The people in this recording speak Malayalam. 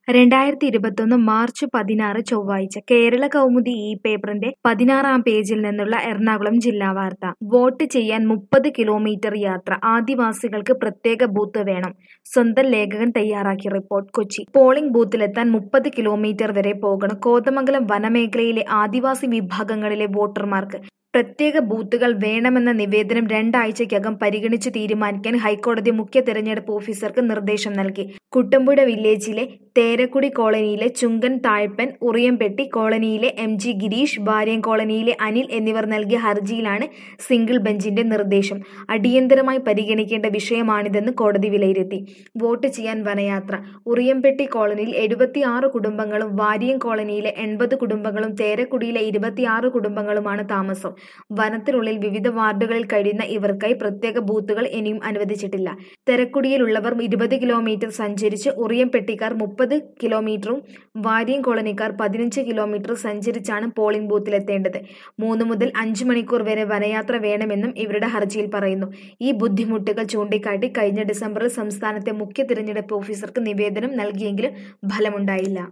രണ്ടായിരത്തി ഇരുപത്തൊന്ന് മാർച്ച് പതിനാറ് ചൊവ്വാഴ്ച കേരള കൗമുദി ഈ പേപ്പറിന്റെ പതിനാറാം പേജിൽ നിന്നുള്ള എറണാകുളം ജില്ലാ വാർത്ത വോട്ട് ചെയ്യാൻ മുപ്പത് കിലോമീറ്റർ യാത്ര ആദിവാസികൾക്ക് പ്രത്യേക ബൂത്ത് വേണം സ്വന്തം ലേഖകൻ തയ്യാറാക്കിയ റിപ്പോർട്ട് കൊച്ചി പോളിംഗ് ബൂത്തിലെത്താൻ മുപ്പത് കിലോമീറ്റർ വരെ പോകണം കോതമംഗലം വനമേഖലയിലെ ആദിവാസി വിഭാഗങ്ങളിലെ വോട്ടർമാർക്ക് പ്രത്യേക ബൂത്തുകൾ വേണമെന്ന നിവേദനം രണ്ടാഴ്ചയ്ക്കകം പരിഗണിച്ചു തീരുമാനിക്കാൻ ഹൈക്കോടതി മുഖ്യ തെരഞ്ഞെടുപ്പ് ഓഫീസർക്ക് നിർദ്ദേശം നൽകി കുട്ടമ്പുഴ വില്ലേജിലെ തേരക്കുടി കോളനിയിലെ ചുങ്കൻ താഴ്പ്പൻ ഉറിയംപെട്ടി കോളനിയിലെ എം ജി ഗിരീഷ് ഭാര്യം കോളനിയിലെ അനിൽ എന്നിവർ നൽകിയ ഹർജിയിലാണ് സിംഗിൾ ബെഞ്ചിന്റെ നിർദ്ദേശം അടിയന്തരമായി പരിഗണിക്കേണ്ട വിഷയമാണിതെന്ന് കോടതി വിലയിരുത്തി വോട്ട് ചെയ്യാൻ വനയാത്ര ഉറിയംപെട്ടി കോളനിയിൽ എഴുപത്തിയാറ് കുടുംബങ്ങളും വാരിയം കോളനിയിലെ എൺപത് കുടുംബങ്ങളും തേരക്കുടിയിലെ ഇരുപത്തിയാറ് കുടുംബങ്ങളുമാണ് താമസം വനത്തിനുള്ളിൽ വിവിധ വാർഡുകളിൽ കഴിയുന്ന ഇവർക്കായി പ്രത്യേക ബൂത്തുകൾ ഇനിയും അനുവദിച്ചിട്ടില്ല തെരക്കുടിയിലുള്ളവർ ഇരുപത് കിലോമീറ്റർ സഞ്ചരിച്ച് ഉറിയംപെട്ടിക്കാർ മുപ്പത് കിലോമീറ്ററും വാരിയം കോളനിക്കാർ പതിനഞ്ച് കിലോമീറ്റർ സഞ്ചരിച്ചാണ് പോളിംഗ് ബൂത്തിലെത്തേണ്ടത് മൂന്ന് മുതൽ അഞ്ച് മണിക്കൂർ വരെ വനയാത്ര വേണമെന്നും ഇവരുടെ ഹർജിയിൽ പറയുന്നു ഈ ബുദ്ധിമുട്ടുകൾ ചൂണ്ടിക്കാട്ടി കഴിഞ്ഞ ഡിസംബറിൽ സംസ്ഥാനത്തെ മുഖ്യ തിരഞ്ഞെടുപ്പ് ഓഫീസർക്ക് നിവേദനം നൽകിയെങ്കിലും ഫലമുണ്ടായില്ല